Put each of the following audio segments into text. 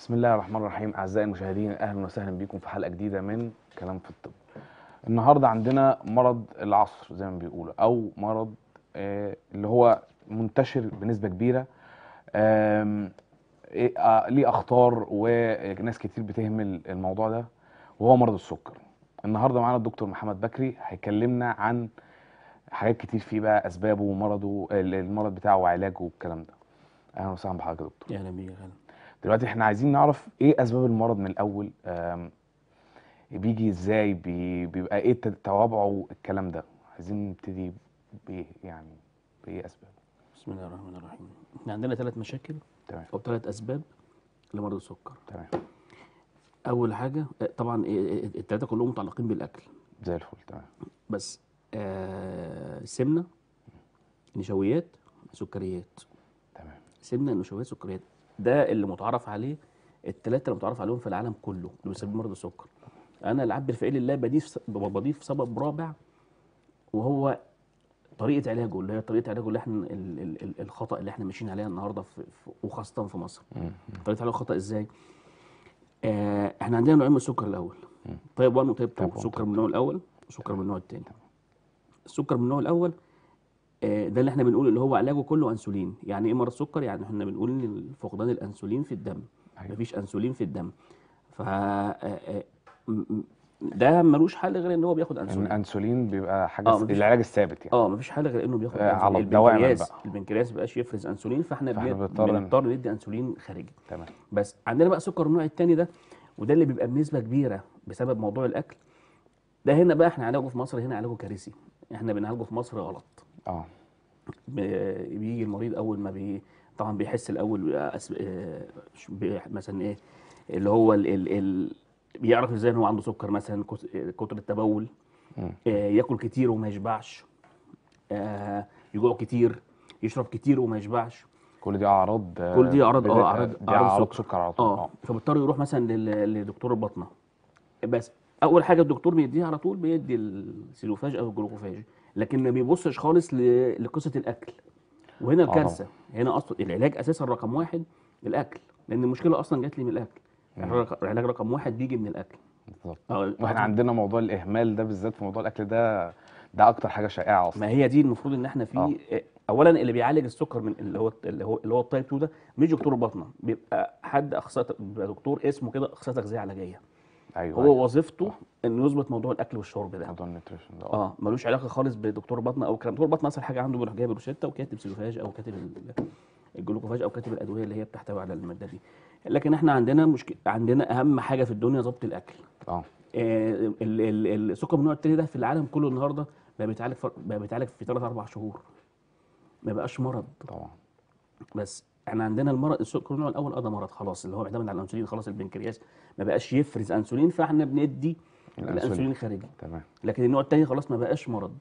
بسم الله الرحمن الرحيم اعزائي المشاهدين اهلا وسهلا بكم في حلقه جديده من كلام في الطب النهارده عندنا مرض العصر زي ما بيقولوا او مرض آه، اللي هو منتشر بنسبه كبيره آم، إيه، آه، ليه اخطار وناس كتير بتهمل الموضوع ده وهو مرض السكر النهارده معانا الدكتور محمد بكري هيكلمنا عن حاجات كتير فيه بقى اسبابه ومرضه ال- المرض بتاعه وعلاجه والكلام ده اهلا وسهلا بحضرتك يا دكتور يا اهلا بيك اهلا دلوقتي احنا عايزين نعرف ايه اسباب المرض من الاول آم، بيجي ازاي بي- بيبقى ايه ت- توابعه الكلام ده عايزين نبتدي بايه يعني بايه اسباب بسم الله الرحمن الرحيم احنا عندنا ثلاث مشاكل تمام او ثلاث اسباب لمرض السكر تمام اول حاجه آه، طبعا الثلاثه كلهم متعلقين بالاكل زي الفل تمام بس آه سمنه نشويات سكريات تمام سمنه نشويات سكريات ده اللي متعارف عليه الثلاثه اللي متعارف عليهم في العالم كله اللي بيسببوا مرض السكر انا العبد الفقير لله بضيف بضيف سبب رابع وهو طريقه علاجه اللي هي طريقه علاجه اللي احنا ال- ال- ال- الخطا اللي احنا ماشيين عليها النهارده في في- وخاصه في مصر مم. طريقه علاج الخطا ازاي آه احنا عندنا نوعين من السكر الاول تايب 1 وتايب 2 Type 1 سكر من النوع الاول وسكر من النوع الثاني السكر من النوع االاول آه، ده اللي احنا بنقول اللي هو علاجه كله انسولين يعني ايه مرض سكر يعني احنا بنقول ان فقدان الانسولين في الدم أيوة. مفيش انسولين في الدم ف آه، آه، م- م- ده ملوش حل غير ان هو بياخد ان انسولين الانسولين بيبقى حاجه آه، س- مفيش- العلاج الثابت يعني اه مفيش حل غير انه بياخد آه، على أنسولين. دواما البنكرياس بقى. البنكرياس مبقاش يفرز انسولين فاحنا, فإحنا بن- بنضطر ن- بنضطر ندي انسولين خارجي تمام بس عندنا بقى سكر النوع الثاني ده وده اللي بيبقى بنسبه كبيره بسبب موضوع الاكل ده هنا بقى احنا علاجه في مصر هنا علاجه كارثي احنا بنعالجه في مصر غلط اه ب- بيجي المريض اول ما بي طبعا بيحس الاول أس... آه، ش- بي- مثلا ايه اللي هو ال... ال... ال... بيعرف ازاي ان هو عنده سكر مثلا كت- آه، كتر التبول مم. آه، ياكل كتير وما يشبعش آه، يجوع كتير يشرب كتير وما يشبعش كل دي اعراض آه، كل دي أعراض- آه، بداية- أعراض- دي أعراض اعراض سكر. سكر على طول اه فبيضطر يروح مثلا لل- لدكتور الباطنه بس اول حاجه الدكتور بيديها على طول بيدي السيلوفاج او الجلوكوفاج لكن ما بيبصش خالص ل- لقصه الاكل وهنا طبعا. الكارثه هنا اصلا العلاج اساسا رقم واحد الاكل لان المشكله اصلا جات لي من الاكل العلاج- العلاج رقم واحد بيجي من الاكل بالظبط اه واحنا عندنا موضوع الاهمال ده بالذات في موضوع الاكل ده ده اكتر حاجه شائعه اصلا ما هي دي المفروض ان احنا في آه. آه. اولا اللي بيعالج السكر من اللي هو اللي هو اللي هو التايب 2 ده مش دكتور الباطنه بيبقى حد اخصائي بيبقى دكتور اسمه كده اخصائي تغذيه علاجيه ايوه هو أيوة. وظيفته انه يظبط موضوع الاكل والشرب ده موضوع النيوتريشن ده اه ملوش علاقه خالص بدكتور بطنه او كلام دكتور بطنه اصل حاجه عنده بيروح جايب روشته وكاتب سيلوفاج او كاتب ال- الجلوكوفاج او كاتب الادويه اللي هي بتحتوي على الماده دي لكن احنا عندنا مشكله عندنا اهم حاجه في الدنيا ضبط الاكل اه آه، ال- ال- السكر من النوع التاني ده في العالم كله النهارده بقى بيتعالج فر- بقى بيتعالج في 3 4 شهور ما بقاش مرض طبعا بس احنا عندنا المرض السكر النوع الاول اه ده مرض خلاص اللي هو بيعتمد على الانسولين خلاص البنكرياس ما بقاش يفرز انسولين فاحنا بندي الأنسولين. الانسولين خارجي تمام لكن النوع التاني خلاص ما بقاش مرض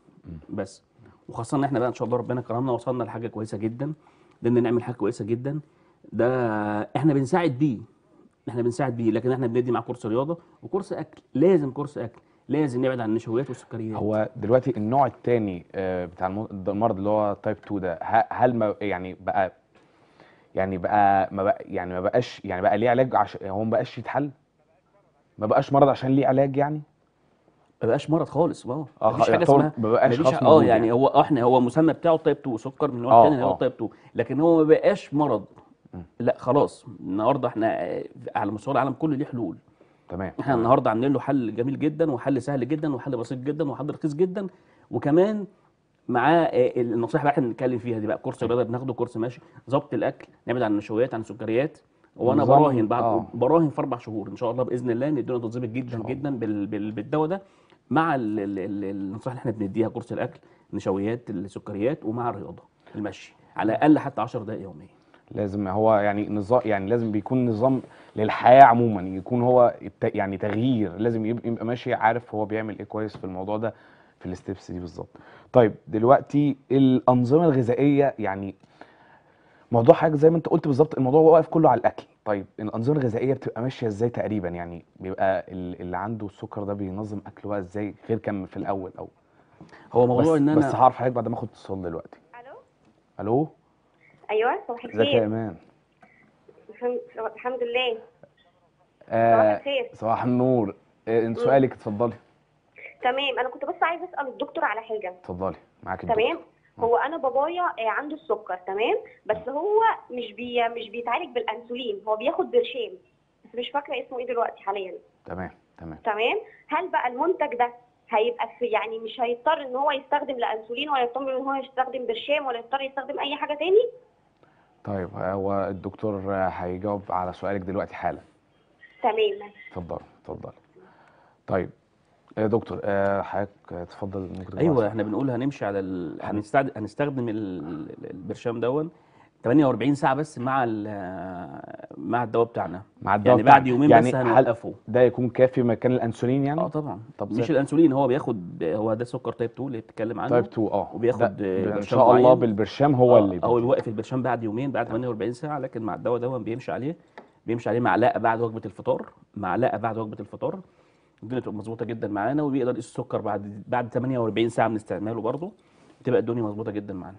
بس وخاصه ان احنا بقى ان شاء الله ربنا كرمنا وصلنا لحاجه كويسه جدا قدرنا نعمل حاجه كويسه جدا ده احنا بنساعد بيه احنا بنساعد بيه لكن احنا بندي مع كورس رياضه وكورس اكل لازم كورس اكل لازم نبعد عن النشويات والسكريات هو دلوقتي النوع الثاني بتاع الم- ده المرض اللي هو تايب 2 ده ه- هل ما يعني بقى يعني بقى ما بقى يعني ما بقاش يعني بقى ليه علاج عش... هو ما بقاش يتحل ما بقاش مرض عشان ليه علاج يعني ما بقاش مرض خالص اه اه مفيش حاجه يعتبر اسمها ما بقاش مفيش خلاص ح- اه موجود يعني هو احنا هو مسمى بتاعه تايب 2 سكر من النوع اه، الثاني اللي هو اه. تايب 2 لكن هو ما بقاش مرض لا خلاص النهارده احنا آه، على مستوى العالم كله ليه حلول تمام احنا النهارده عاملين له حل جميل جدا وحل سهل جدا وحل بسيط جدا وحل رخيص جدا وكمان معاه آه، النصيحه بقى احنا بنتكلم فيها دي بقى كورس رياضه بناخده كورس ماشي ظبط الاكل نبعد عن النشويات عن السكريات وانا نظام- براهن بعد آه. براهن في اربع شهور ان شاء الله باذن الله ان الدنيا تتظبط جدا جدا بال- بال- بالدواء ده مع ال- ال- ال- النصائح اللي احنا بنديها كورس الاكل نشويات السكريات ومع الرياضه المشي على الاقل حتى 10 دقائق يوميا لازم هو يعني نظام يعني لازم بيكون نظام للحياه عموما يكون هو الت... يعني تغيير لازم يبقى, يبقى ماشي عارف هو بيعمل ايه كويس في الموضوع ده في الستبس دي بالظبط طيب دلوقتي الانظمه الغذائيه يعني موضوع حاجه زي ما انت قلت بالظبط الموضوع واقف كله على الاكل طيب الانظمه الغذائيه بتبقى ماشيه ازاي تقريبا يعني بيبقى ال- اللي عنده السكر ده بينظم اكله بقى ازاي غير كان في الاول او هو بس موضوع ان بس انا هعرف حضرتك بعد ما اخد اتصال دلوقتي الو الو ايوه صباح ازيك يا الخير ايمان الحمد الحمد لله صباح آه الخير صباح النور آه انت سؤالك اتفضلي تمام انا كنت بس عايزه اسال الدكتور على حاجه اتفضلي معاك الدكتور تمام هو انا بابايا آه، عنده السكر تمام بس هو مش بي مش بيتعالج بالانسولين هو بياخد برشام بس مش فاكره اسمه ايه دلوقتي حاليا تمام تمام تمام هل بقى المنتج ده هيبقى في يعني مش هيضطر ان هو يستخدم لا انسولين ولا يضطر ان هو يستخدم برشام ولا يضطر يستخدم اي حاجه تاني طيب هو الدكتور آه، هيجاوب على سؤالك دلوقتي حالا تمام اتفضلي اتفضلي طيب يا دكتور آه، حضرتك آه، اتفضل ممكن تجاوب ايوه على احنا بنقول هنمشي على ال... هن- هنستعد... هنستخدم ال... البرشام دون 48 ساعه بس مع ال... مع الدواء بتاعنا مع الدواء يعني بعد بتاعنا. يومين يعني بس هل هنوقفه ده يكون كافي مكان الانسولين يعني اه طبعا طب مش زي- الانسولين هو بياخد هو ده سكر تايب 2 اللي بتتكلم عنه تايب 2 اه وبياخد، ده آه، ب- ان برشام شاء الله معين. بالبرشام هو اللي او بيدي. بيوقف البرشام بعد يومين بعد 48 ساعه لكن مع الدواء ده بيمشي عليه بيمشي عليه معلقه بعد وجبه الفطار معلقه بعد وجبه الفطار الدنيا تبقى مظبوطه جدا معانا وبيقدر يقيس السكر بعد بعد 48 ساعه من استعماله برضه بتبقى الدنيا مظبوطه جدا معانا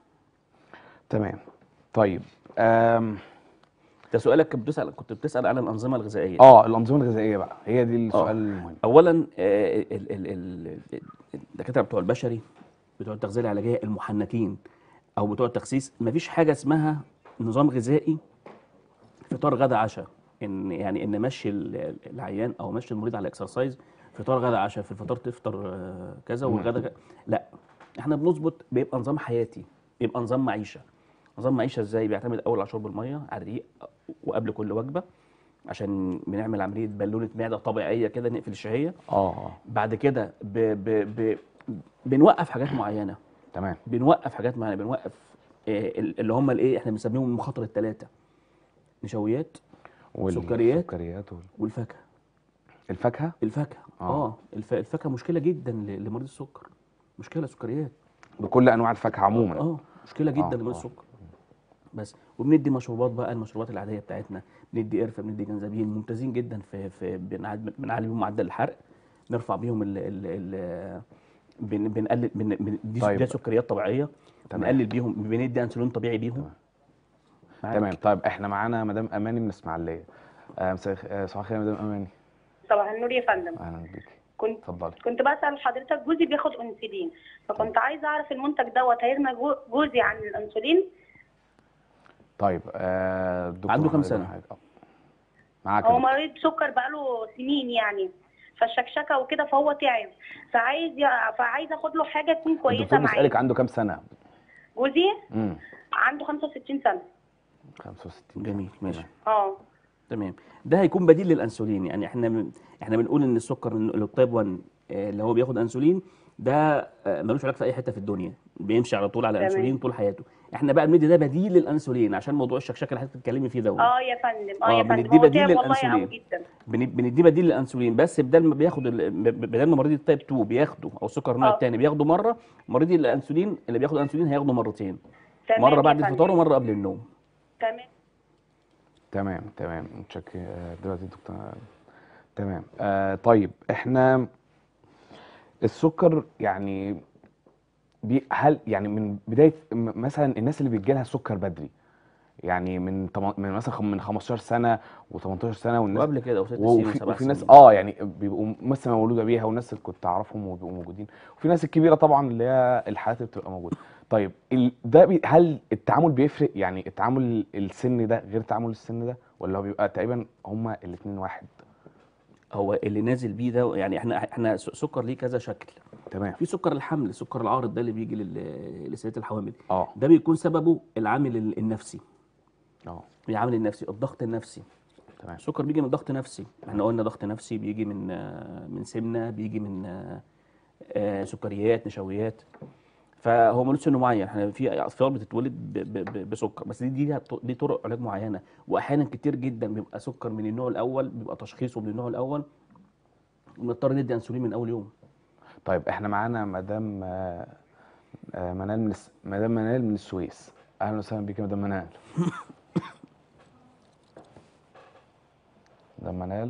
تمام طيب آم، انت سؤالك كنت بتسال كنت بتسال عن الانظمه الغذائيه اه الانظمه الغذائيه بقى هي دي السؤال المهم اولا آه، ال- ال- ال- الدكاتره بتوع البشري بتوع التغذيه العلاجيه المحنكين او بتوع التخسيس مفيش حاجه اسمها نظام غذائي فطار غدا عشاء ان يعني ان مشي ال- العيان او مشي المريض على اكسرسايز فطار غدا عشاء في الفطار تفطر آه، كذا والغدا ك- لا احنا بنظبط بيبقى نظام حياتي بيبقى نظام معيشه نظام معيشه ازاي بيعتمد اول على شرب الميه على الريق وقبل كل وجبه عشان بنعمل عمليه بالونه معده طبيعيه كده نقفل الشهيه اه اه بعد كده ب ب ب بنوقف حاجات معينه تمام بنوقف حاجات معينه بنوقف آه، اللي هم الايه احنا بنسميهم المخاطر الثلاثه نشويات سكريات. السكريات وال- والفاكهه الفاكهه الفاكهه آه. اه, الف... الفاكهه مشكله جدا ل- لمريض السكر مشكله سكريات بكل انواع الفاكهه عموما اه مشكله جدا آه، لمريض آه. السكر بس وبندي مشروبات بقى المشروبات العاديه بتاعتنا بندي قرفه بندي جنزبيل ممتازين جدا في في بنعد- بنعلي بيهم معدل الحرق نرفع بيهم ال ال ال بن بنقلل بن بندي طيب. طيب. سكريات طبيعيه تمام. بنقلل بيهم بندي انسولين طبيعي بيهم معاك. تمام طيب احنا معانا مدام اماني من اسماعيليه آه، مساء الخ- آه، صباح الخير يا مدام اماني صباح النور يا فندم اهلا بيكي كنت اتفضلي كنت بسأل حضرتك جوزي بياخد انسولين فكنت عايزه اعرف المنتج دوت هيغنى جو- جوزي عن الانسولين طيب آه، الدكتور عنده كام محمد سنة؟ حاجة. آه. معاك هو يا دكتور. مريض سكر بقاله سنين يعني فالشكشكه وكده فهو تعب فعايز ي- فعايز اخد له حاجه تكون كويسه الدكتور بيسالك معاه عنده كام سنه جوزي امم عنده 65 سنه 65 جميل ماشي اه تمام ده هيكون بديل للانسولين يعني احنا من احنا بنقول ان السكر اللي التايب 1 آه، اللي هو بياخد انسولين ده آه، ملوش علاج في اي حته في الدنيا بيمشي على طول على تمام. انسولين طول حياته احنا بقى بندي ده بديل للانسولين عشان موضوع الشكشكه اللي حضرتك بتتكلمي فيه ده اه يا فندم اه آه، يا بنديه فندم هو بديل تعب والله للأنسولين. قوي جدا بن- بنديه بديل للانسولين بس بدل ما بياخد ال- ب- ب- بدل ما مريض التايب 2 بياخده او السكر النوع آه. الثاني بياخده مره مريض الانسولين اللي بياخد انسولين هياخده مرتين تمام مره يا بعد فندم. الفطار ومره قبل النوم تمام تمام تمام متشكر آه، دلوقتي الدكتور تمام آه طيب احنا السكر يعني بي هل يعني من بدايه م- مثلا الناس اللي بيجي لها سكر بدري يعني من طم- من مثلا خم- من 15 سنه و18 سنه والناس وقبل كده وست سنين وفي, وسبع وفي ناس سنين. اه يعني بيبقوا مثلا مولوده بيها والناس اللي كنت اعرفهم وبيبقوا موجودين وفي ناس الكبيره طبعا اللي هي الحالات اللي بتبقى موجوده طيب ال- ده بي هل التعامل بيفرق يعني التعامل السن ده غير تعامل السن ده ولا هو بيبقى تقريبا هما الاثنين واحد هو اللي نازل بيه ده يعني احنا احنا س- سكر ليه كذا شكل تمام في سكر الحمل السكر العارض ده اللي بيجي لل- لسيدات الحوامل اه ده بيكون سببه العامل ال- النفسي اه العامل النفسي الضغط النفسي تمام السكر بيجي من ضغط نفسي احنا قلنا ضغط نفسي بيجي من آه، من سمنه بيجي من آه، آه، سكريات نشويات فهو ملوش سن معين احنا في اطفال بتتولد ب- ب- ب- بسكر بس دي دي دي طرق علاج معينه واحيانا كتير جدا بيبقى سكر من النوع الاول بيبقى تشخيصه من النوع الاول ونضطر ندي انسولين من اول يوم طيب احنا معانا مدام آه، آه، منال من الس... مدام منال من السويس اهلا وسهلا بيك يا مدام منال مدام منال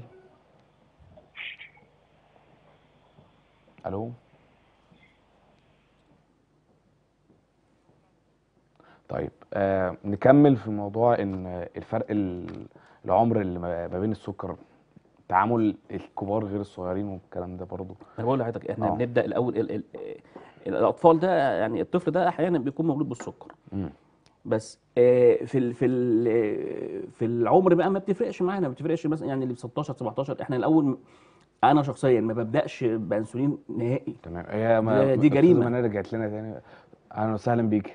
الو طيب آه نكمل في موضوع ان الفرق ال- العمر اللي ما ما بين السكر تعامل الكبار غير الصغيرين والكلام ده برضه انا بقول لحضرتك احنا آه. بنبدا الاول ال ال الاطفال ده يعني الطفل ده احيانا بيكون مولود بالسكر مم. بس آه، في ال في ال في العمر بقى ما بتفرقش معانا ما بتفرقش مثلا يعني اللي ب 16 17 احنا الاول م- انا شخصيا ما ببداش بانسولين نهائي تمام هي ما دي- دي أستاذة جريمة. منى رجعت لنا تاني اهلا وسهلا بيك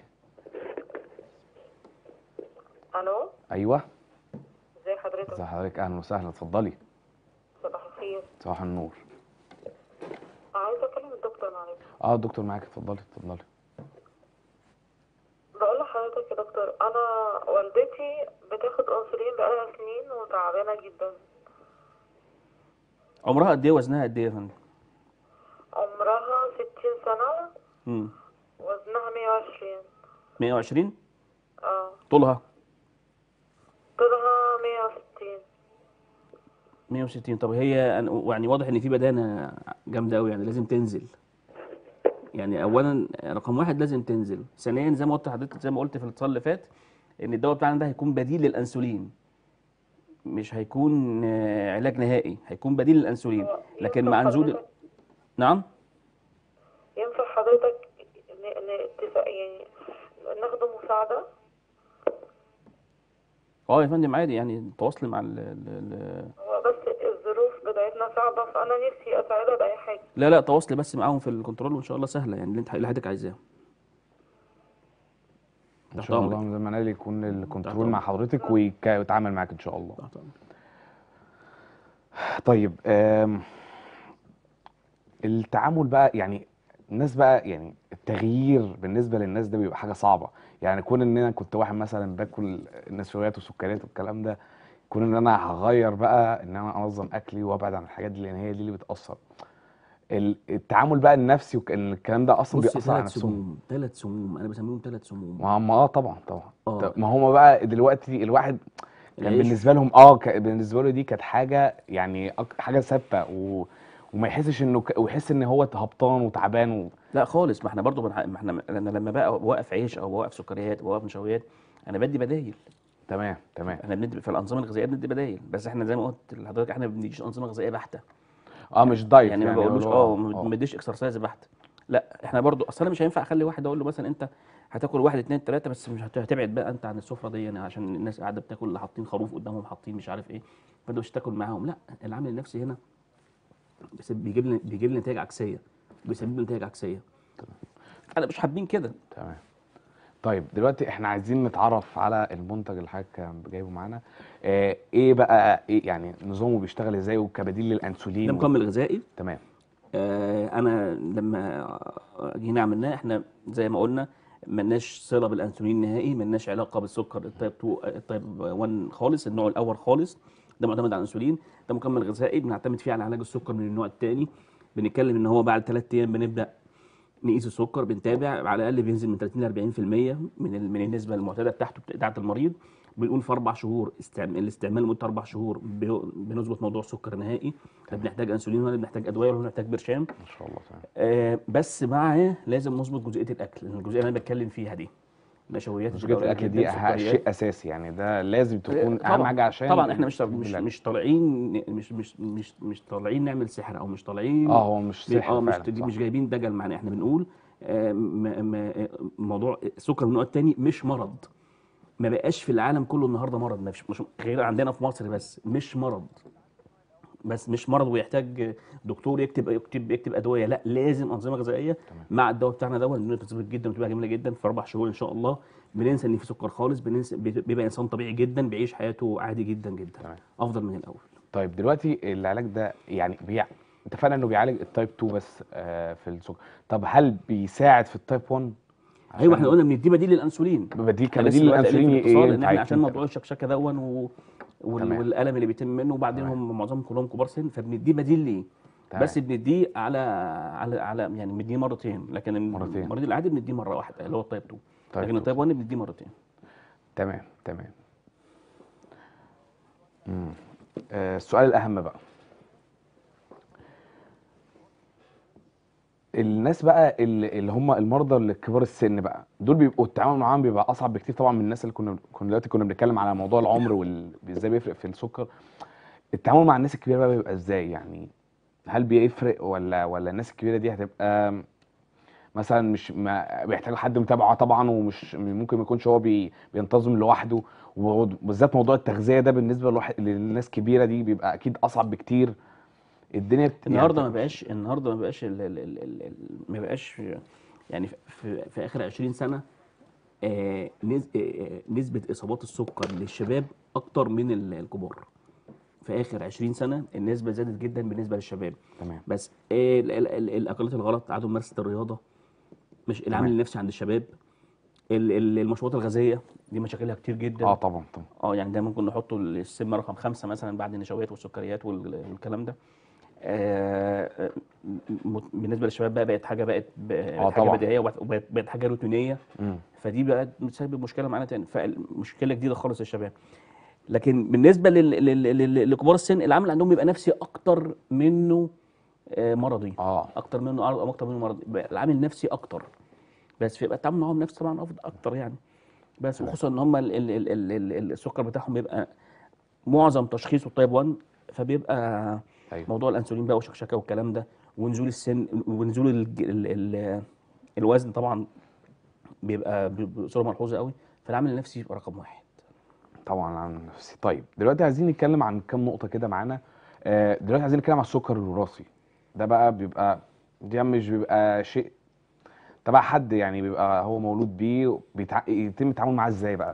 الو ايوه ازي حضرتك ازي حضرتك اهلا وسهلا اتفضلي صباح الخير صباح النور عايزه اكلم الدكتور معلش اه الدكتور معاك اتفضلي اتفضلي بقول لحضرتك يا دكتور انا والدتي بتاخد انسولين بقالها سنين وتعبانه جدا عمرها قد ايه وزنها قد ايه يا فندم؟ عمرها 60 سنه مم. وزنها 120 120 اه طولها طولها 160 160 طب هي أنا- يعني واضح ان في بدانه جامده قوي يعني لازم تنزل يعني اولا رقم واحد لازم تنزل ثانيا زي ما قلت لحضرتك زي ما قلت في الاتصال اللي فات ان الدواء بتاعنا ده هيكون بديل للانسولين مش هيكون آه، علاج نهائي هيكون بديل للانسولين لكن ينفع مع نزول حضرتك- نعم ينفع حضرتك ن- ن- اتفاق يعني ناخده مساعده اه يا فندم عادي يعني تواصلي مع ال ال ال هو بس الظروف بتاعتنا صعبه فانا نفسي اساعدها باي حاجه لا لا تواصلي بس معاهم في الكنترول وان شاء الله سهله يعني اللي انت اللي حضرتك عايزاه ان تحت شاء أمرك. الله زي ما قال يكون الكنترول أمرك. مع حضرتك ويك- ويتعامل معاك ان شاء الله تحت أمرك. طيب آم، التعامل بقى يعني الناس بقى يعني التغيير بالنسبه للناس ده بيبقى حاجه صعبه يعني كون ان انا كنت واحد مثلا باكل نشويات وسكريات والكلام ده كون ان انا هغير بقى ان انا انظم اكلي وابعد عن الحاجات دي لان هي دي اللي بتاثر ال- التعامل بقى النفسي والكلام ده اصلا بص بيأثر على ثلاث نفسهم سموم ثلاث سموم انا بسميهم ثلاث سموم ما هم اه طبعا طبعا آه. طب ما هم بقى دلوقتي الواحد كان العيش. بالنسبه لهم اه ك- بالنسبه له دي كانت حاجه يعني أك- حاجه ثابته و... وما يحسش انه ك... ويحس ان هو هبطان وتعبان و... لا خالص ما احنا برضو بنح... ما احنا انا لما بقى بوقف عيش او بوقف سكريات بوقف نشويات انا بدي بدايل تمام تمام احنا بندي في الانظمه الغذائيه بندي بدايل بس احنا زي ما قلت لحضرتك احنا ما بنديش انظمه غذائيه بحته اه مش دايت يعني ما هو بقولوش اللي اه هو- ما آه. بديش اكسرسايز بحت لا احنا برضو اصل انا مش هينفع اخلي واحد اقول له مثلا انت هتاكل واحد اتنين تلاته بس مش هت- هتبعد بقى انت عن السفره دي يعني عشان الناس قاعده بتاكل اللي حاطين خروف قدامهم حاطين مش عارف ايه فانت مش تاكل معاهم لا العامل النفسي هنا بس بيجيب لي بيجيب لي نتائج عكسيه بيسبب لي نتائج عكسيه انا مش حابين كده تمام طيب دلوقتي احنا عايزين نتعرف على المنتج اللي حضرتك جايبه معانا آه ايه بقى ايه يعني نظامه بيشتغل ازاي وكبديل للانسولين ده و... مكمل غذائي تمام آه، انا لما جينا عملناه احنا زي ما قلنا ملناش صله بالانسولين نهائي ملناش علاقه بالسكر التايب 2 التايب 1 خالص النوع الاول خالص ده معتمد على الانسولين ده مكمل غذائي بنعتمد فيه على علاج السكر من النوع الثاني بنتكلم ان هو بعد ثلاث ايام بنبدا نقيس السكر بنتابع على الاقل بينزل من 30 ل 40% من ال- من النسبه المعتاده بتاعته بتاعه المريض بنقول في اربع شهور استعمال الاستعمال لمده اربع شهور بي- بنظبط موضوع السكر نهائي لا بنحتاج انسولين ولا بنحتاج ادويه ولا بنحتاج برشام ما شاء الله تمام آه بس معاه لازم نظبط جزئيه الاكل لان الجزئيه اللي انا بتكلم فيها دي نشويات مشكله قليلة الاكل جداً، دي أه- سكريات. شيء اساسي يعني ده لازم تكون طبعاً- اهم حاجه عشان طبعا احنا مش تجيب مش الأكل. مش طالعين مش مش مش مش طالعين نعمل سحر او مش طالعين اه هو مش بي- سحر اه مش فعلا دي صح. مش جايبين دجل معانا احنا بنقول آه، م- م- موضوع السكر من النوع الثاني مش مرض ما بقاش في العالم كله النهارده مرض مش مش غير عندنا في مصر بس مش مرض بس مش مرض ويحتاج دكتور يكتب يكتب يكتب ادويه لا لازم انظمه غذائيه مع الدواء بتاعنا دوت الدنيا بتظبط جدا وتبقى جميله جدا في اربع شهور ان شاء الله بننسى ان في سكر خالص بننسى بيبقى انسان طبيعي جدا بيعيش حياته عادي جدا جدا تمام. افضل من الاول طيب دلوقتي العلاج ده يعني بيع... اتفقنا انه بيعالج التايب 2 بس آه في السكر طب هل بيساعد في التايب 1 ايوه احنا قلنا بنديه بديل للانسولين بديل احنا لسه كبديل دلوقتي قايلين للانسولين في الاتصال ايه ان احنا عشان عايزين موضوع الشكشكه دون و... وال... تمام. والالم اللي بيتم منه وبعدين تمام. هم معظمهم كلهم كبار سن فبنديه بديل ليه تمام. بس بنديه على على على يعني بنديه مرتين لكن مرتين. المريض العادي بنديه مره واحده اللي هو التايب 2 تايب لكن 2. التايب 1 بنديه مرتين تمام تمام مم. آه السؤال الاهم بقى الناس بقى اللي, اللي هم المرضى اللي كبار السن بقى دول بيبقوا التعامل معاهم بيبقى اصعب بكتير طبعا من الناس اللي كنا كنا دلوقتي كنا بنتكلم على موضوع العمر وال ازاي بيفرق في السكر التعامل مع الناس الكبيره بقى بيبقى ازاي يعني هل بيفرق ولا ولا الناس الكبيره دي هتبقى مثلا مش ما بيحتاجوا حد متابعه طبعا ومش ممكن ما يكونش هو بي بينتظم لوحده وبالذات موضوع التغذيه ده بالنسبه لواحد للناس كبيره دي بيبقى اكيد اصعب بكتير الدنيا بت... النهارده ما يعني بقاش النهارده ما بقاش ال ال ال ال ال ما بقاش يعني في, في اخر 20 سنه آه نز- آه، نسبه اصابات السكر للشباب اكتر من ال- الكبار في اخر 20 سنه النسبه زادت جدا بالنسبه للشباب تمام بس آه، ال- ال- ال- الاكلات الغلط عدم ممارسه الرياضه مش العامل تمام. النفسي عند الشباب ال- ال- المشروبات الغازيه دي مشاكلها كتير جدا اه طبعا طبعا اه يعني ده ممكن نحطه السم رقم خمسة مثلا بعد النشويات والسكريات وال- والكلام ده آه، م- بالنسبه للشباب بقى بقت حاجه بقت بقت حاجه طبعاً. بديهيه وبقت وبقت بقت حاجه روتينيه مم. فدي بقت بتسبب مشكله معانا تاني فمشكله جديده خالص للشباب لكن بالنسبه لل- لل- لل- لكبار السن العامل عندهم بيبقى نفسي اكتر منه آه، مرضي اه اكتر منه عرض او اكتر منه مرضي بقى العامل نفسي اكتر بس فيبقى التعامل معاهم نفسي طبعا افضل اكتر يعني بس تمام. وخصوصا ان هم ال ال ال ال ال السكر بتاعهم بيبقى معظم تشخيصه تايب 1 فبيبقى ايوه موضوع الانسولين بقى والشكشكه والكلام ده ونزول السن ونزول ال ال ال الوزن طبعا بيبقى ب- بصوره ملحوظه قوي فالعامل النفسي يبقى رقم واحد طبعا عن نفسي طيب دلوقتي عايزين نتكلم عن كام نقطة كده معانا آه، دلوقتي عايزين نتكلم عن السكر الوراثي ده بقى بيبقى ده مش بيبقى شيء تبع حد يعني بيبقى هو مولود بيه بيتع... يتم التعامل معاه ازاي بقى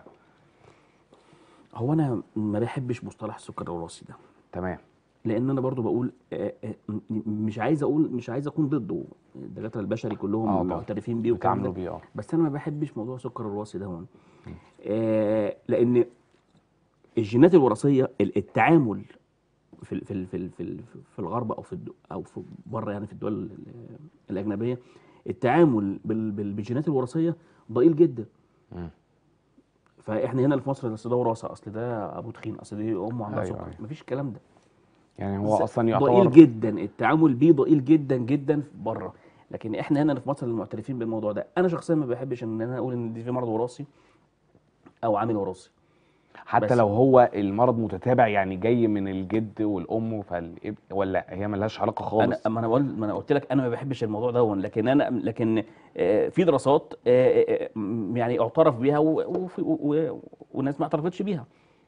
هو انا ما بحبش مصطلح السكر الوراثي ده تمام لان انا برضو بقول آه، آه، م- مش عايز اقول مش عايز اكون ضده الدكاتره البشري آه كلهم طبعا. معترفين بيه والكلام بيتعاملوا ده بيه اه بس انا ما بحبش موضوع السكر الوراثي ده هون آه لان الجينات الوراثيه ال- التعامل في ال- في ال- في ال- في ال- في الغرب او في الدو او في بره يعني في الدول ال- الاجنبيه التعامل بال- بال- بالجينات الوراثيه ضئيل جدا مم. فاحنا هنا في مصر اصل ده وراثه اصل ده ابوه تخين اصل دي امه عندها أيوة، سكر أيوة. مفيش الكلام ده يعني هو ز- اصلا ضئيل يعتبر جدا التعامل بيه ضئيل جدا جدا بره لكن احنا هنا في مصر المعترفين بالموضوع ده انا شخصيا ما بحبش ان انا اقول ان دي في مرض وراثي او عامل وراثي حتى بس- لو هو المرض متتابع يعني جاي من الجد والام فالاب ولا هي ملهاش علاقة انا خالص ما انا بقول ما انا قلت لك انا ما بحبش الموضوع ده لكن انا لكن آه، في دراسات آه، آه، م- يعني اعترف بيها و- وفي- و- و- والناس ما اعترفتش بيها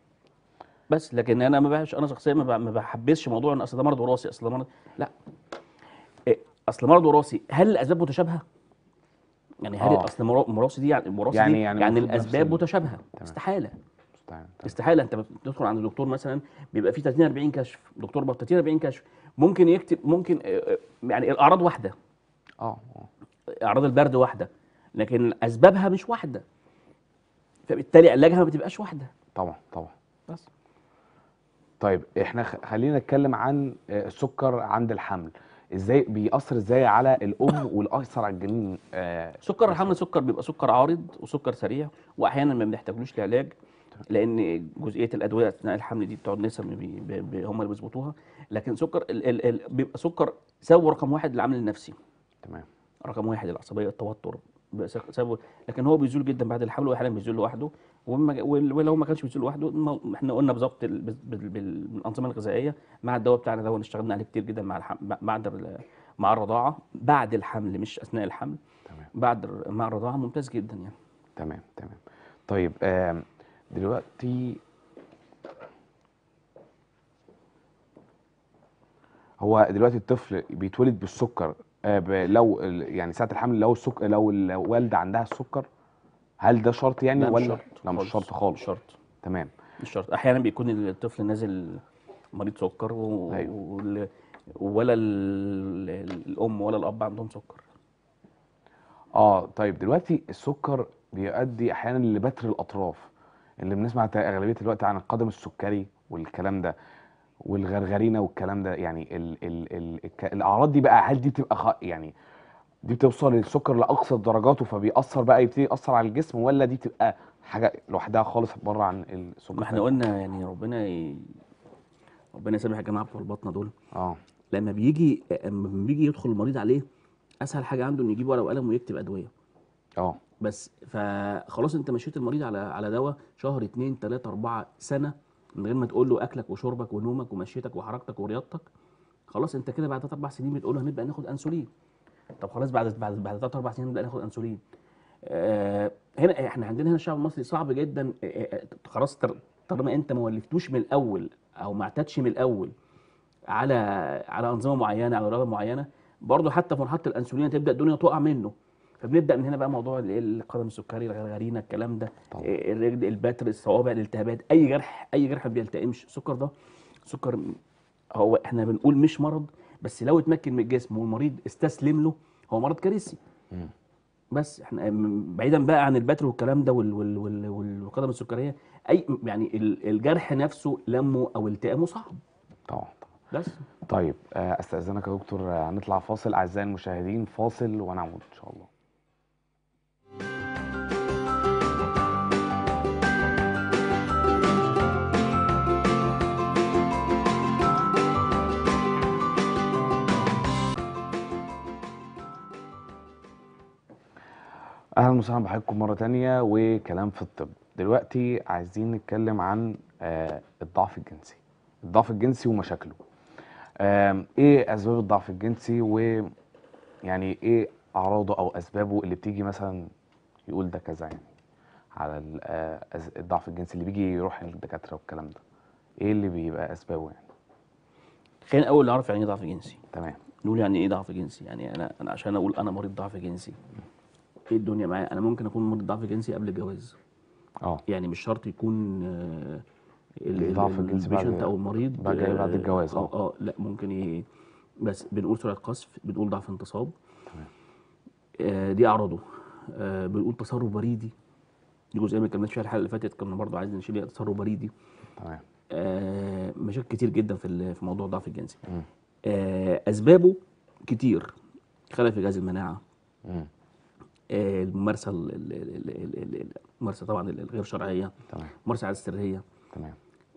بس لكن انا ما بحبش انا شخصيا ما ب- ما بحبسش موضوع ان اصل ده مرض وراثي اصل ده مرض لا آه، اصل مرض وراثي هل الاسباب متشابهه؟ يعني هل آه. اصل مرا- وراثي دي يعني وراثي يعني- دي يعني يعني, المفروض نفس الاسباب ال- متشابهه تمام. استحاله استنى، تمام. استحاله انت بتدخل عند الدكتور مثلا بيبقى فيه 30 40 كشف دكتور بقى 30 40 كشف ممكن يكتب ممكن آه، آه، يعني الاعراض واحده اه اه اعراض البرد واحده لكن اسبابها مش واحده فبالتالي علاجها ما بتبقاش واحده طبعا طبعا بس طيب احنا خ- خلينا نتكلم عن آه، السكر عند الحمل ازاي بيأثر ازاي على الام والاثر على الجنين آه، سكر الحمل سكر بيبقى سكر عارض وسكر سريع واحيانا ما بنحتاجلوش لعلاج لان جزئيه الادويه اثناء الحمل دي بتقعد نسا بي بي بي هم اللي بيظبطوها لكن سكر ال ال ال بيبقى سكر سببه رقم واحد العامل النفسي تمام رقم واحد العصبيه التوتر بيبقى سك- سببه لكن هو بيزول جدا بعد الحمل واحيانا بيزول لوحده وما- وال- ولو ما كانش بيزول لوحده المو- احنا قلنا بظبط ال- بال- بال- بال- بالانظمه الغذائيه مع الدواء بتاعنا ده اشتغلنا عليه كتير جدا مع الحم... بعد ال- مع الرضاعه بعد الحمل مش اثناء الحمل تمام بعد الر- مع الرضاعه ممتاز جدا يعني تمام تمام طيب آم، دلوقتي هو دلوقتي الطفل بيتولد بالسكر آه، ب- لو ال- يعني ساعة الحمل لو السكر لو الوالدة عندها السكر هل ده شرط يعني لا مش ولا شرط لا مش خالص. شرط خالص مش شرط تمام مش شرط احيانا بيكون الطفل نازل مريض سكر و... أيوة. وال- ولا ال... الام ولا الاب عندهم سكر اه طيب دلوقتي السكر بيؤدي احيانا لبتر الاطراف اللي بنسمع تا- اغلبيه الوقت عن القدم السكري والكلام ده والغرغرينه والكلام ده يعني ال ال ال الك- الاعراض دي بقى هل دي بتبقى خ... يعني دي بتوصل للسكر لاقصى درجاته فبيأثر بقى يبتدي يأثر على الجسم ولا دي بتبقى حاجه لوحدها خالص بره عن السكر ما احنا قلنا يعني ربنا ي... ربنا يسامح الجماعه بتوع البطنه دول اه لما بيجي لما بيجي يدخل المريض عليه اسهل حاجه عنده انه يجيب ورقه وقلم ويكتب ادويه اه بس فخلاص انت مشيت المريض على على دواء شهر اتنين تلاته اربعه سنه من غير ما تقول له اكلك وشربك ونومك ومشيتك وحركتك ورياضتك خلاص انت كده بعد ثلاث اربع سنين بتقول له هنبدا ناخد انسولين طب خلاص بعد بعد بعد ثلاث اربع سنين نبدا ناخد انسولين آه هنا احنا عندنا هنا الشعب المصري صعب جدا آه، آه، خلاص طر- طالما انت ما ولفتوش من الاول او ما اعتادش من الاول على على انظمه معينه على رياضه معينه برضه حتى في مرحله الانسولين تبدا الدنيا تقع منه فبنبدا من هنا بقى موضوع ال- القدم السكري الغرغرينه الكلام ده طبعا. إيه، الرجل البتر الصوابع الالتهابات اي جرح اي جرح ما بيلتئمش السكر ده سكر هو احنا بنقول مش مرض بس لو اتمكن من الجسم والمريض استسلم له هو مرض كارثي مم. بس احنا م- بعيدا بقى عن البتر والكلام ده وال- وال- وال- وال- والقدم السكريه اي يعني ال- الجرح نفسه لمه او التئامه صعب طبعا بس طيب آه، استاذنك يا دكتور آه، هنطلع فاصل اعزائي المشاهدين فاصل ونعود ان شاء الله اهلا وسهلا بحضراتكم مره تانية وكلام في الطب دلوقتي عايزين نتكلم عن آه، الضعف الجنسي الضعف الجنسي ومشاكله آم، ايه اسباب الضعف الجنسي ويعني ايه اعراضه او اسبابه اللي بتيجي مثلا يقول ده كذا يعني على ال- آه، أس- الضعف الجنسي اللي بيجي يروح للدكاتره والكلام ده ايه اللي بيبقى اسبابه يعني خلينا اول نعرف يعني ايه ضعف جنسي تمام نقول يعني ايه ضعف جنسي يعني انا انا عشان اقول انا مريض ضعف جنسي ايه الدنيا معايا انا ممكن اكون مريض ضعف جنسي قبل الجواز اه يعني مش شرط يكون آه، ال- ال- الضعف الجنسي بعد- البيشنت او المريض بعد- جاي بعد آه، الجواز، اه. اه اه لا ممكن ي... بس بنقول سرعه قذف بنقول ضعف انتصاب تمام. آه دي اعراضه آه بنقول تسرب بريدي دي جزئيه ما اتكلمناش فيها الحلقه اللي فاتت كنا برضه عايزين نشيل تسرب بريدي تمام آه مشاكل كتير جدا في ال- في موضوع الضعف الجنسي مم. آه اسبابه كتير خلل في جهاز المناعه مم. آه، الممارسه ال- ال- ال- ال- ال- ال- الممارسه طبعا ال- الغير شرعيه تمام الممارسه على السريه تمام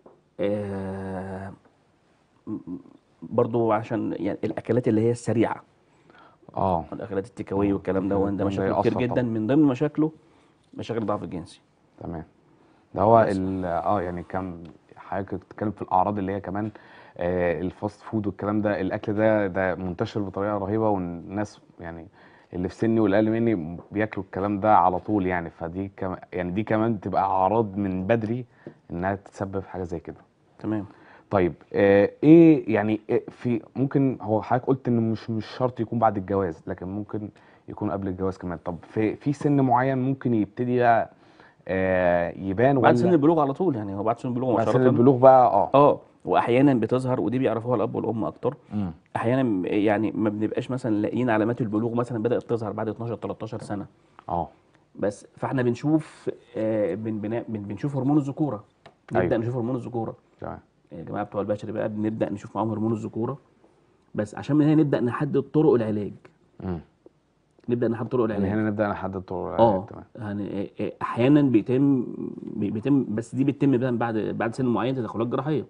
آه، م- م- برضو عشان يعني الاكلات اللي هي السريعه اه الاكلات التكاوي والكلام ده وان ده ده مشاكل كتير يأثر جدا طبعا. من ضمن مشاكله مشاكل الضعف الجنسي تمام ده هو بس. ال اه يعني كان حضرتك بتتكلم في الاعراض اللي هي كمان آه الفاست فود والكلام ده الاكل ده ده منتشر بطريقه رهيبه والناس يعني اللي في سني واللي اقل مني بياكلوا الكلام ده على طول يعني فدي كمان يعني دي كمان بتبقى اعراض من بدري انها تسبب حاجه زي كده تمام طيب آه ايه يعني إيه في ممكن هو حضرتك قلت انه مش مش شرط يكون بعد الجواز لكن ممكن يكون قبل الجواز كمان طب في في سن معين ممكن يبتدي بقى آه يبان بعد ولا سن البلوغ على طول يعني هو بعد سن البلوغ بعد سن مباشره البلوغ بقى اه اه واحيانا بتظهر ودي بيعرفوها الاب والام اكتر مم. احيانا م- يعني ما بنبقاش مثلا لاقيين علامات البلوغ مثلا بدات تظهر بعد 12 13 سنه اه بس فاحنا بنشوف آه بن بن بن- بنشوف هرمون الذكوره نبدا أيوة. نشوف هرمون الذكوره تمام يا جماعه بتوع البشري بقى بنبدا نشوف معاهم هرمون الذكوره بس عشان من هنا نبدا نحدد طرق العلاج مم. نبدا نحدد طرق من العلاج هنا نبدا نحدد طرق اه العلاج تمام يعني آه، آه، احيانا بيتم بي- بيتم بس دي بتتم بقى بعد بعد سن معين تدخلات جراحيه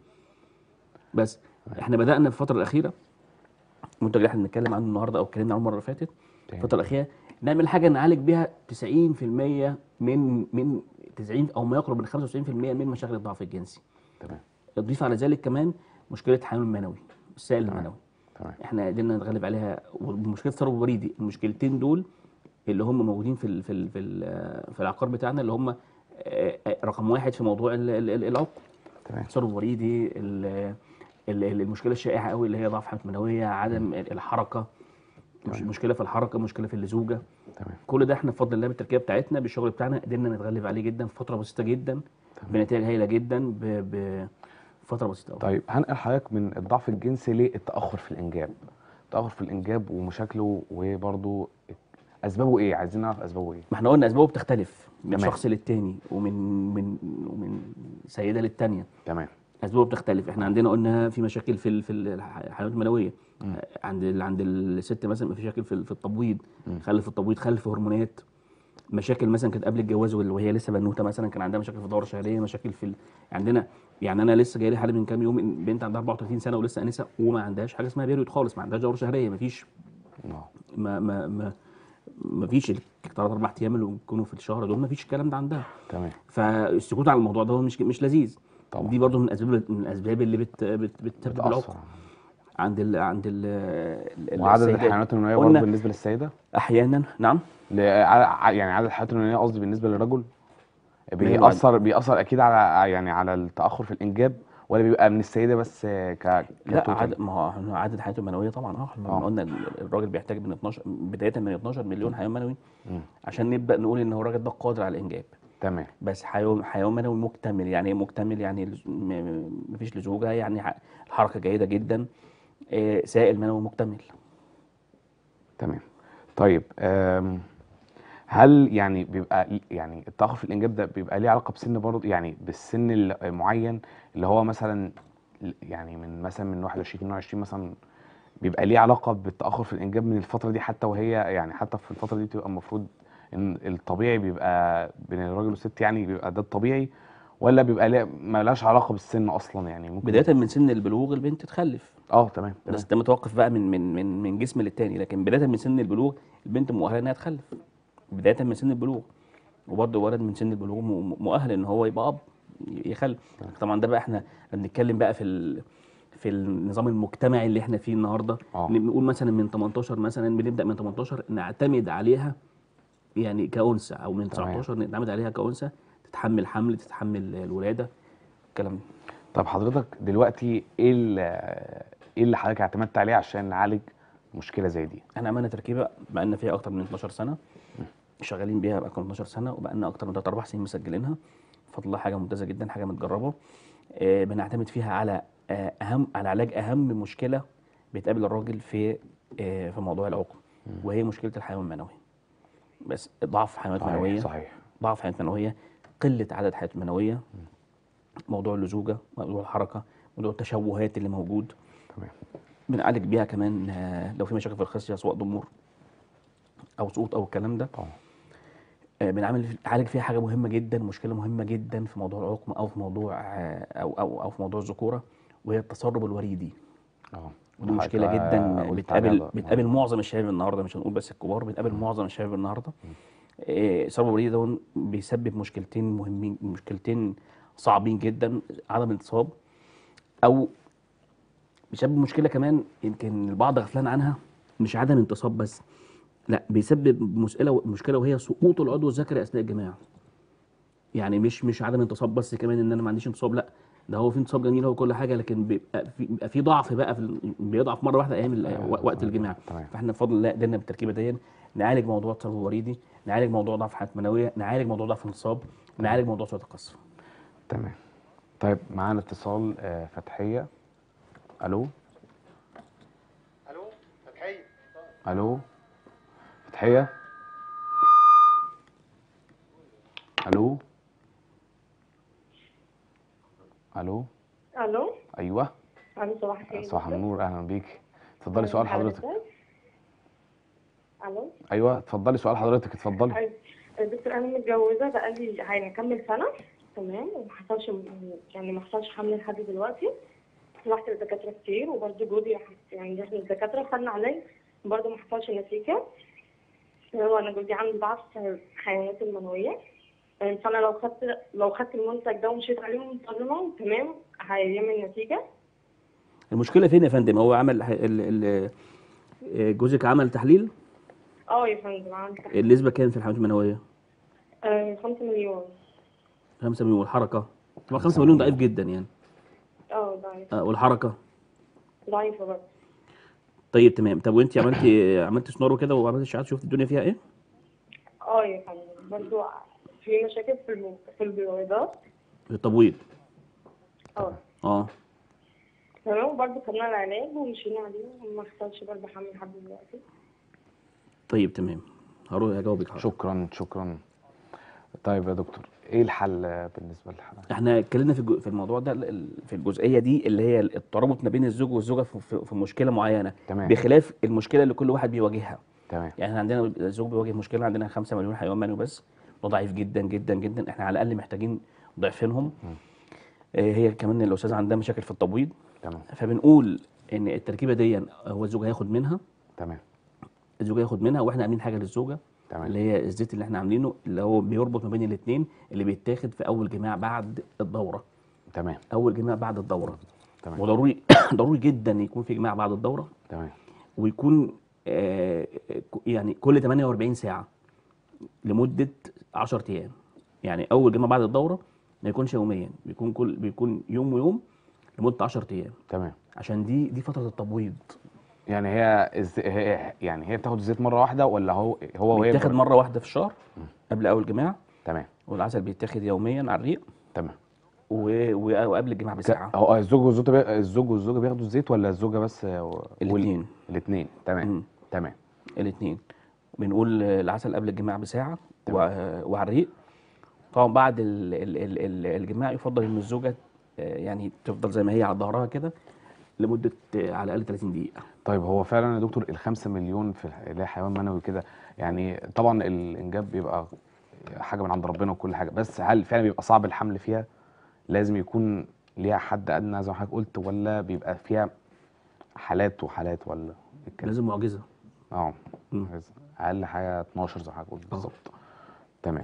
بس احنا بدانا في الفتره الاخيره المنتج اللي احنا بنتكلم عنه النهارده او اتكلمنا عنه المره اللي فاتت تمام. الفتره الاخيره نعمل حاجه نعالج بيها 90% من من 90 او ما يقرب من 95% من مشاكل الضعف الجنسي تمام اضيف على ذلك كمان مشكله حمل المنوي السائل تمام. المنوي تمام احنا قدرنا نتغلب عليها ومشكله التسرب الوريدي المشكلتين دول اللي هم موجودين في ال في ال في, ال في العقار بتاعنا اللي هم آه، آه، رقم واحد في موضوع ال- ال- ال- العقم تمام التسرب الوريدي ال- ال- ال- المشكله الشائعه قوي اللي هي ضعف حمل منويه عدم الحركه مش تمام. مشكله في الحركه مشكله في اللزوجه تمام كل ده احنا بفضل الله بالتركيبه بتاعتنا بالشغل بتاعنا قدرنا نتغلب عليه جدا في فتره بسيطه جدا بنتائج هايله جدا ب- بفتره بسيطه قوي طيب هنقل حضرتك من الضعف الجنسي للتاخر في الانجاب التاخر في الانجاب ومشاكله وبرضه اسبابه ايه عايزين نعرف اسبابه ايه ما احنا قلنا اسبابه بتختلف من تمام. شخص للتاني ومن من ومن سيده للتانيه تمام اسبابه بتختلف احنا عندنا قلنا في مشاكل في ال- في الحيوانات المنويه عند ال- عند الست مثلا في مشاكل في ال- في التبويض خلل في التبويض خلل في هرمونات مشاكل مثلا كانت قبل الجواز وال- وهي لسه بنوته مثلا كان عندها مشاكل في الدوره الشهريه مشاكل في ال... عندنا يعني انا لسه جاي لي حاله من كام يوم بنت عندها 34 سنه ولسه انسه وما عندهاش حاجه اسمها بيريود خالص ما عندهاش دوره شهريه ما فيش اه ما ما ما ما فيش ثلاث اربع ايام اللي بيكونوا في الشهر دول ما فيش الكلام ده عندها تمام فالسكوت على الموضوع ده هو مش مش لذيذ طبعا. دي برضو من الاسباب من الاسباب اللي بت بت بتسبب بتأثر العقم عند ال عند ال ال- وعدد السيدات. الحيوانات المنويه قلنا برضه بالنسبه للسيده احيانا نعم ل- ع- يعني عدد الحيوانات المنويه قصدي بالنسبه للرجل هو بيأثر بيأثر اكيد على يعني على التأخر في الانجاب ولا بيبقى من السيده بس ك لا كتوتال؟ عدد ما هو إحنا عدد الحيوانات المنويه طبعا اه احنا آه. قلنا ال- الراجل بيحتاج من 12 بدايه من 12 مليون حيوان منوي مم. عشان نبدا نقول ان هو الراجل ده قادر على الانجاب تمام بس حيوان حيوان منوي مكتمل يعني ايه مكتمل يعني لز- م- م- مفيش لزوجه يعني ح- الحركه جيده جدا آه، سائل منوي مكتمل تمام طيب أم، هل يعني بيبقى يعني التأخر في الإنجاب ده بيبقى ليه علاقة بسن برضه يعني بالسن المعين اللي هو مثلا يعني من مثلا من 21 22 مثلا بيبقى ليه علاقة بالتأخر في الإنجاب من الفترة دي حتى وهي يعني حتى في الفترة دي بتبقى المفروض إن الطبيعي بيبقى بين الراجل والست يعني بيبقى ده الطبيعي ولا بيبقى ليه ملهاش علاقة بالسن أصلا يعني ممكن بدايه من سن البلوغ البنت تخلف اه تمام تمام بس ده متوقف بقى من من من من جسم للتاني لكن بدايه من سن البلوغ البنت مؤهله انها تخلف بدايه من سن البلوغ وبرضه ولد من سن البلوغ م- مؤهل ان هو يبقى اب يخلف طبعا ده بقى احنا بنتكلم بقى في ال... في النظام المجتمعي اللي احنا فيه النهارده آه. بنقول مثلا من 18 مثلا بنبدا من 18 نعتمد عليها يعني كأنثى او من تمام. 19 نعتمد عليها كأنثى تتحمل حمل تتحمل الولاده الكلام ده طب حضرتك دلوقتي ايه ال- ايه اللي حضرتك اعتمدت عليه عشان نعالج مشكله زي دي احنا عملنا تركيبه بقالنا فيها اكتر من 12 سنه شغالين بيها بقى 12 سنه وبقالنا اكتر من 3 4 سنين مسجلينها بفضل الله حاجه ممتازه جدا حاجه متجربه آه بنعتمد فيها على آه اهم على علاج اهم مشكله بتقابل الراجل في آه في موضوع العقم وهي مشكله الحيوان المنوي بس ضعف حيوانات صحيح منويه صحيح ضعف حيوانات منويه قله عدد حيوانات منويه موضوع اللزوجه موضوع الحركه موضوع التشوهات اللي موجود تمام بنعالج بيها كمان آه، لو في مشاكل في الخصيه سواء ضمور او سقوط او الكلام ده طبعا آه، بنعمل نعالج فيها حاجه مهمه جدا مشكله مهمه جدا في موضوع العقم او في موضوع آه، او او او في موضوع الذكوره وهي التسرب الوريدي اه ودي مشكله حضرتك جدا قلت بتقابل عليها بقى. بتقابل معظم الشباب النهارده مش هنقول بس الكبار بتقابل معظم الشباب النهارده آه، التسرب الوريدي ده بيسبب مشكلتين مهمين مشكلتين صعبين جدا عدم الانتصاب او بيسبب مشكله كمان يمكن البعض غفلان عنها مش عدم انتصاب بس لا بيسبب مشكله مشكله وهي سقوط العضو الذكري اثناء الجماع يعني مش مش عدم انتصاب بس كمان ان انا ما عنديش انتصاب لا ده هو في انتصاب جميل هو كل حاجه لكن بيبقى في, بيبقى في ضعف بقى في ال- بيضعف مره واحده ايام ال- أيوة، وقت تمام، الجماع تمام. فاحنا بفضل الله قدرنا بالتركيبه دي نعالج موضوع التسرب الوريدي نعالج موضوع ضعف حياه منويه نعالج موضوع ضعف الانتصاب نعالج موضوع سرعه القصر تمام طيب معانا اتصال آه، فتحيه الو الو فتحيه الو فتحيه الو الو الو ايوه الو صباح الخير صباح النور اهلا بيك اتفضلي سؤال حضرتك الو ايوه اتفضلي سؤال حضرتك اتفضلي أيوة. دكتور انا متجوزه بقالي هنكمل سنه تمام وما حصلش يعني ما حصلش حمل لحد دلوقتي رحت للدكاتره كتير وبرده جوزي راح- يعني رحنا للدكاتره خدنا عليه برده ما حصلش نتيجه هو انا جوزي عنده ضعف الحيوانات المنويه يعني فانا لو خدت لو خدت المنتج ده ومشيت عليه منتظمه تمام هيعمل نتيجه المشكله فين يا فندم هو عمل ال- ال- آه، جوزك عمل تحليل اه يا فندم عندك النسبه كام في الحيوانات المنويه آه 5 مليون 5 مليون والحركه طبعا 5 مليون ضعيف جدا يعني اه ضعيف آه، والحركه ضعيفه برضه طيب تمام طب وانت عملتي عملتي سونار وكده وعملتي اشعاعات شفت الدنيا فيها ايه اه يا فندم برضه في مشاكل في الم... في البيضات في التبويض اه اه تمام وبرضه خدنا العلاج ومشينا عليه وما حصلش برضه حمل لحد دلوقتي طيب تمام هروح اجاوبك حاضر. شكرا شكرا طيب يا دكتور ايه الحل آه، بالنسبه للحل احنا اتكلمنا في الجو- في الموضوع ده ال- ال- في الجزئيه دي اللي هي الترابط ما بين الزوج والزوجه في, في, في مشكله معينه تمام. بخلاف المشكله اللي كل واحد بيواجهها تمام يعني احنا عندنا الزوج بيواجه مشكله عندنا 5 مليون حيوان منوي بس ده ضعيف جدا جدا جدا احنا على الاقل محتاجين ضعفينهم آه، هي كمان الاستاذه عندها مشاكل في التبويض تمام فبنقول ان التركيبه دي هو الزوج هياخد منها تمام الزوجه ياخد منها واحنا عاملين حاجه للزوجه تمام اللي هي الزيت اللي احنا عاملينه اللي هو بيربط ما بين الاثنين اللي بيتاخد في اول جماع بعد الدوره تمام اول جماع بعد الدوره تمام وضروري ضروري جدا يكون في جماع بعد الدوره تمام ويكون آه يعني كل 48 ساعه لمده 10 ايام يعني اول جماع بعد الدوره ما يكونش يوميا بيكون كل بيكون يوم ويوم لمده 10 ايام تمام عشان دي دي فتره التبويض يعني هي, إز... هي يعني هي بتاخد الزيت مره واحده ولا هو هو وهي بيتاخد بر- مره واحده في الشهر قبل اول جماع تمام والعسل بيتاخد يوميا على الريق تمام و- و- وقبل الجماع ك- بساعه هو الزوج والزوجه بي... الزوج والزوجه بياخدوا الزيت ولا الزوجه بس الاثنين الاثنين تمام مم. تمام الاثنين بنقول العسل قبل الجماع بساعه و... وعلى الريق طبعا بعد ال... ال... ال... ال- الجماع يفضل ان الزوجه آه، يعني تفضل زي ما هي على ظهرها كده لمده آه، على الاقل 30 دقيقه طيب هو فعلا يا دكتور الخمسة مليون في الح- اللي هي حيوان منوي كده يعني طبعا الانجاب بيبقى حاجه من عند ربنا وكل حاجه بس هل فعلا بيبقى صعب الحمل فيها لازم يكون ليها حد ادنى زي ما حضرتك قلت ولا بيبقى فيها حالات وحالات ولا إيه الكلام؟ لازم معجزه اه مم. اقل حاجه 12 زي ما حضرتك قلت بالظبط تمام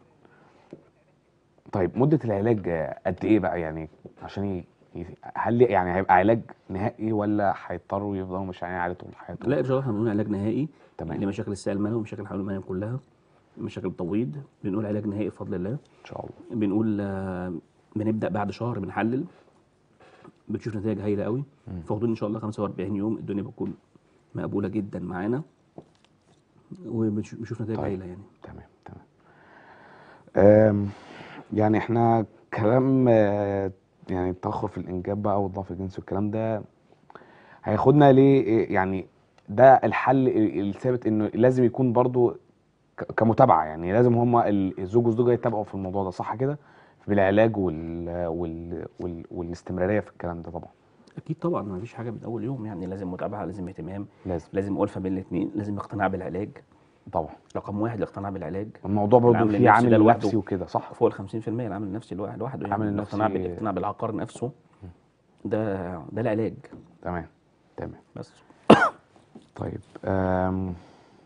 طيب مده العلاج آه، قد ايه بقى يعني عشان ي... ي- هل يعني هيبقى علاج نهائي ولا هيضطروا يفضلوا مش عينين عليه طول حياتهم لا ان شاء الله احنا بنقول علاج نهائي تمام. لمشاكل السائل المنوي ومشاكل الحمل المنوي كلها مشاكل التبويض بنقول علاج نهائي بفضل الله ان شاء الله بنقول آه، بنبدا بعد شهر بنحلل بتشوف نتائج هايله قوي في حدود ان شاء الله 45 يوم الدنيا بتكون مقبوله جدا معانا وبنشوف نتائج طيب. هايله يعني تمام تمام أم، يعني احنا كلام آه، يعني التاخر في الانجاب بقى والضعف الجنسي والكلام ده هياخدنا ليه إيه يعني ده الحل ال- الثابت انه لازم يكون برضو ك- كمتابعه يعني لازم هما ال- الزوج والزوجه يتابعوا في الموضوع ده صح كده بالعلاج وال وال وال والاستمراريه في الكلام ده طبعا اكيد طبعا ما فيش حاجه من اول يوم يعني لازم متابعه لازم اهتمام لازم لازم الفه بين الاثنين لازم اقتناع بالعلاج طبعا رقم واحد الاقتناع بالعلاج الموضوع برضو العامل فيه النفسي عامل ده لوحده. نفسي وكده صح فوق ال 50% العامل النفسي الواحد لوحده يعني العامل الاقتناع النفسي- بالاقتناع بالعقار نفسه ده ده العلاج تمام تمام بس طيب أم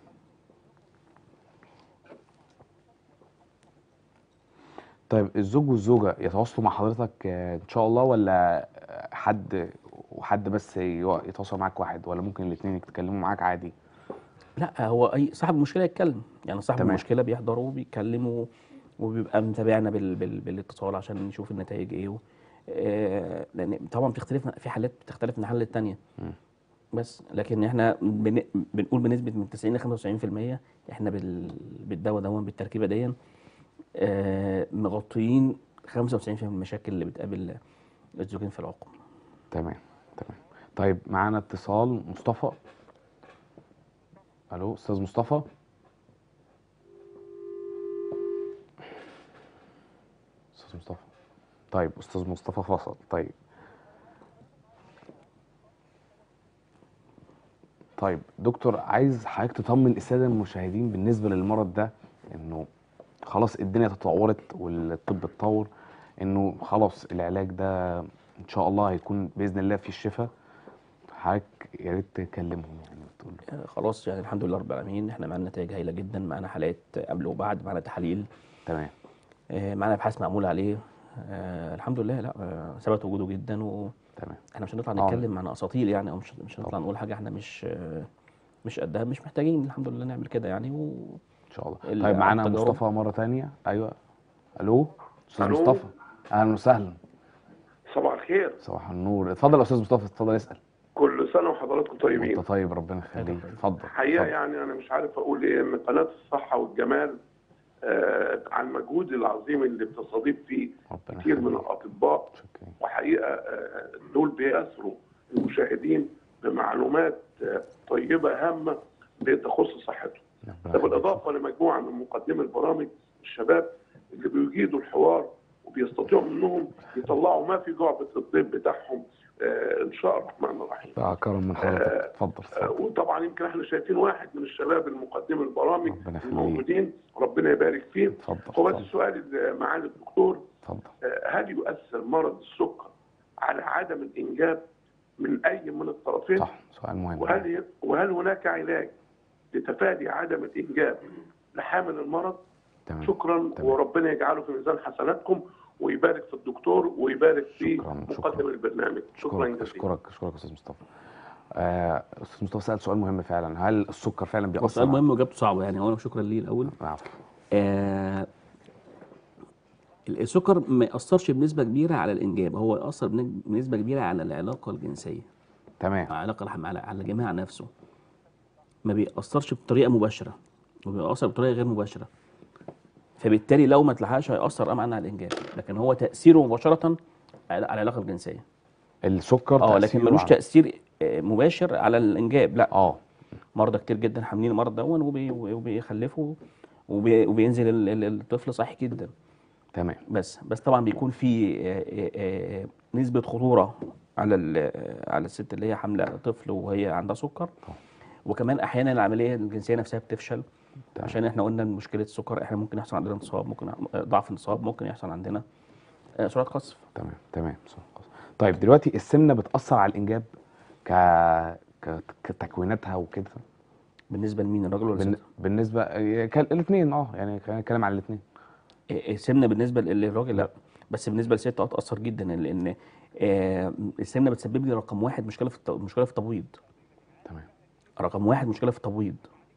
طيب الزوج والزوجة يتواصلوا مع حضرتك آه، إن شاء الله ولا آه، حد وحد بس يو- يتواصل معاك واحد ولا ممكن الاتنين يتكلموا معاك عادي لا هو اي صاحب المشكله يتكلم يعني صاحب تمام. المشكله بيحضر وبيتكلم و- وبيبقى متابعنا بال... بال... بالاتصال عشان نشوف النتائج ايه و... آه لان طبعا في اختلاف في حالات بتختلف من حاله للتانيه مم. بس لكن احنا بن... بنقول بنسبه من 90 ل 95% احنا بال... بالدواء ده بالتركيبه دي آه مغطيين 95% من المشاكل اللي بتقابل الزوجين في العقم تمام تمام طيب معانا اتصال مصطفى الو استاذ مصطفى استاذ مصطفى طيب استاذ مصطفى فصل طيب طيب دكتور عايز حضرتك تطمن الساده المشاهدين بالنسبه للمرض ده انه خلاص الدنيا تطورت والطب اتطور انه خلاص العلاج ده ان شاء الله هيكون باذن الله في الشفاء حضرتك يا ريت تكلمهم يعني وتقول له. آه خلاص يعني الحمد لله رب العالمين احنا معانا نتائج هايله جدا معانا حالات قبل وبعد معانا تحاليل تمام آه، معانا ابحاث معمول عليه آه الحمد لله لا آه ثبت وجوده جدا واحنا تمام مش هنطلع آه. نتكلم عن اساطير يعني او مش مش هنطلع طبعا. نقول حاجه احنا مش آه مش قدها مش محتاجين الحمد لله نعمل كده يعني و... ان شاء الله ال- طيب معانا عن تجارب. مصطفى مره تانية ايوه الو استاذ ألو. مصطفى اهلا وسهلا صباح الخير صباح النور اتفضل يا استاذ مصطفى اتفضل اسال كل سنة وحضراتكم طيبين انت طيب ربنا يخليك اتفضل الحقيقة اتفضل. يعني أنا مش عارف أقول إيه إن قناة الصحة والجمال آه على المجهود العظيم اللي بتستضيف فيه ربنا كتير من يخليك الأطباء شكرا وحقيقة آه دول بيأثروا المشاهدين بمعلومات آه طيبة هامة بتخص صحتهم ربنا ده يخليك. بالإضافة لمجموعة من مقدمي البرامج الشباب اللي بيجيدوا الحوار وبيستطيعوا منهم يطلعوا ما في جعبة الطب بتاعهم آه إن شاء الرحمن الرحيم ده كرم من حضرتك اتفضل آه، اتفضل وطبعا يمكن احنا شايفين واحد من الشباب المقدمي البرامج ربنا يخليك. الموجودين ربنا يبارك فيه اتفضل هو بس اتفضل السؤال اللي معالي الدكتور اتفضل آه، هل يؤثر مرض السكر على عدم الانجاب من اي من الطرفين صح سؤال مهم وهل وهل هناك علاج لتفادي عدم الانجاب لحامل المرض تمام شكرا تمام. وربنا يجعله في ميزان حسناتكم ويبارك في الدكتور ويبارك في شكراً، مقدم شكراً. البرنامج شكرا اشكرك جزيلا اشكرك اشكرك يا استاذ مصطفى آه، استاذ مصطفى سال سؤال مهم فعلا هل السكر فعلا هو بيأثر سؤال على- مهم واجابته صعبه يعني اولا شكرا ليه الاول عفوا. آه السكر ما يأثرش بنسبة كبيرة على الإنجاب هو يأثر بن- بنسبة كبيرة على العلاقة الجنسية تمام على العلاقة الحم- على على الجماع نفسه ما بيأثرش بطريقة مباشرة وبيأثر بطريقة غير مباشرة فبالتالي لو ما اتلحقش هيأثر طبعا على الإنجاب لكن هو تأثيره مباشرة على على العلاقة الجنسية السكر اه لكن تأثيره ملوش على- تأثير آه، مباشر على الإنجاب لا اه مرضى كتير جدا حاملين المرض دون وبي- وبيخلفوا وبي- وبينزل ال- ال- الطفل صحي جدا تمام بس بس طبعا بيكون في آه، آه، آه، نسبة خطورة على ال- على الست اللي هي حاملة طفل وهي عندها سكر وكمان احيانا العملية الجنسية نفسها بتفشل تمام. عشان احنا قلنا إن مشكلة السكر احنا ممكن يحصل عندنا انتصاب ممكن آه، ضعف انتصاب ممكن يحصل عندنا آه، سرعة قذف تمام تمام صح. طيب دلوقتي السمنه بتاثر على الانجاب ك... ك... كتكويناتها وكده بالنسبة لمين الراجل ولا بالن... الست؟ بالنسبه الاثنين اه يعني خلينا نتكلم على الاثنين آه، السمنة بالنسبة لل- للراجل لا بس بالنسبة للست اه تأثر جدا لأن آه، السمنة بتسبب لي رقم واحد مشكلة في الت- مشكلة في التبويض تمام رقم واحد مشكله في التبويض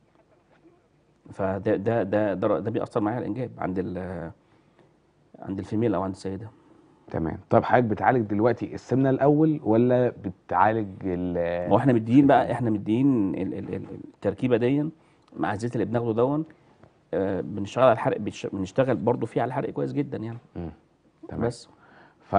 فده ده ده ده, ده بيأثر معايا على الانجاب عند ال عند الفيميل او عند السيده تمام طيب حضرتك بتعالج دلوقتي السمنه الاول ولا بتعالج ال ما هو احنا مدين بقى احنا مدين ال- ال- ال- التركيبه دي مع الزيت اللي بناخده دون آه، بنشتغل على الحرق بنش- بنشتغل برضو فيه على الحرق كويس جدا يعني مم. تمام بس ف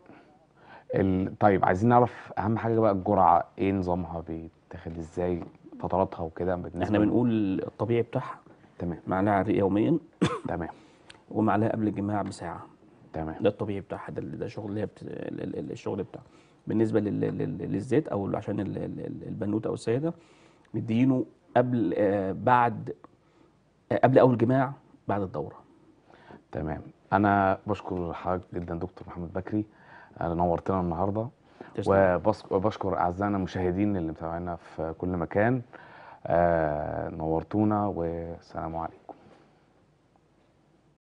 ال... طيب عايزين نعرف اهم حاجه بقى الجرعه ايه نظامها بيتاخد ازاي فتراتها وكده بالنسبه احنا بنقول الطبيعي بتاعها تمام معلقه على الريق يوميا تمام ومعلقه قبل الجماع بساعه تمام ده الطبيعي بتاعها ده ده شغل اللي هي بت... ال- ال- ال- الشغل بتاعها بالنسبه لل... لل... للزيت او عشان ال... ال- ال- البنوته او السيده مدينه قبل آه بعد آه قبل اول جماع بعد الدوره تمام انا بشكر حضرتك جدا دكتور محمد بكري انا نورتنا النهارده تسلم. وبس- وبشكر اعزائنا المشاهدين اللي متابعينا في كل مكان آه نورتونا والسلام عليكم